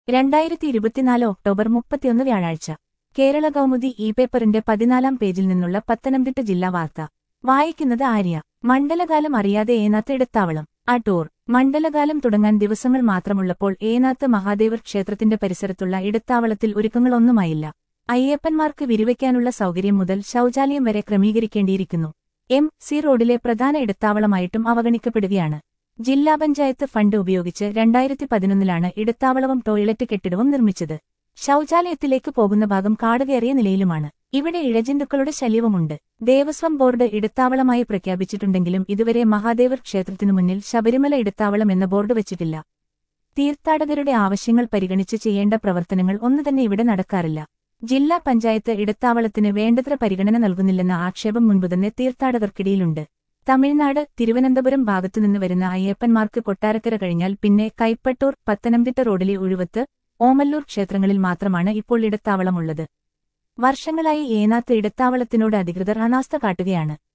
രണ്ടായിരത്തി ഇരുപത്തിനാല് ഒക്ടോബർ മുപ്പത്തിയൊന്ന് വ്യാഴാഴ്ച കേരള കൗമുദി ഇ പേപ്പറിന്റെ പതിനാലാം പേജിൽ നിന്നുള്ള പത്തനംതിട്ട ജില്ലാ വാർത്ത വായിക്കുന്നത് ആര്യ മണ്ഡലകാലം അറിയാതെ ഏനാത്ത് ഇടത്താവളം അടൂർ മണ്ഡലകാലം തുടങ്ങാൻ ദിവസങ്ങൾ മാത്രമുള്ളപ്പോൾ ഏനാത്ത് മഹാദേവർ ക്ഷേത്രത്തിന്റെ പരിസരത്തുള്ള ഇടത്താവളത്തിൽ ഒരുക്കങ്ങളൊന്നുമായില്ല അയ്യപ്പന്മാർക്ക് വിരിവയ്ക്കാനുള്ള സൗകര്യം മുതൽ ശൗചാലയം വരെ ക്രമീകരിക്കേണ്ടിയിരിക്കുന്നു എം സി റോഡിലെ പ്രധാന ഇടത്താവളമായിട്ടും അവഗണിക്കപ്പെടുകയാണ് ജില്ലാ പഞ്ചായത്ത് ഫണ്ട് ഉപയോഗിച്ച് രണ്ടായിരത്തി പതിനൊന്നിലാണ് ഇടത്താവളവും ടോയ്ലറ്റ് കെട്ടിടവും നിർമ്മിച്ചത് ശൗചാലയത്തിലേക്ക് പോകുന്ന ഭാഗം കാടുകയറിയ നിലയിലുമാണ് ഇവിടെ ഇഴജന്തുക്കളുടെ ശല്യവുമുണ്ട് ദേവസ്വം ബോർഡ് ഇടത്താവളമായി പ്രഖ്യാപിച്ചിട്ടുണ്ടെങ്കിലും ഇതുവരെ മഹാദേവർ ക്ഷേത്രത്തിനു മുന്നിൽ ശബരിമല ഇടത്താവളം എന്ന ബോർഡ് വച്ചിട്ടില്ല തീർത്ഥാടകരുടെ ആവശ്യങ്ങൾ പരിഗണിച്ച് ചെയ്യേണ്ട പ്രവർത്തനങ്ങൾ ഒന്നുതന്നെ ഇവിടെ നടക്കാറില്ല ജില്ലാ പഞ്ചായത്ത് ഇടത്താവളത്തിന് വേണ്ടത്ര പരിഗണന നൽകുന്നില്ലെന്ന ആക്ഷേപം മുൻപുതന്നെ തീർത്ഥാടകർക്കിടയിലുണ്ട് തമിഴ്നാട് തിരുവനന്തപുരം ഭാഗത്തുനിന്ന് വരുന്ന അയ്യപ്പന്മാർക്ക് കൊട്ടാരക്കര കഴിഞ്ഞാൽ പിന്നെ കൈപ്പട്ടൂർ പത്തനംതിട്ട റോഡിലെ ഉഴുവത്ത് ഓമല്ലൂർ ക്ഷേത്രങ്ങളിൽ മാത്രമാണ് ഇപ്പോൾ ഇടത്താവളമുള്ളത് വർഷങ്ങളായി ഏനാത്ത് ഇടത്താവളത്തിനോട് അധികൃതർ അനാസ്ഥ കാട്ടുകയാണ്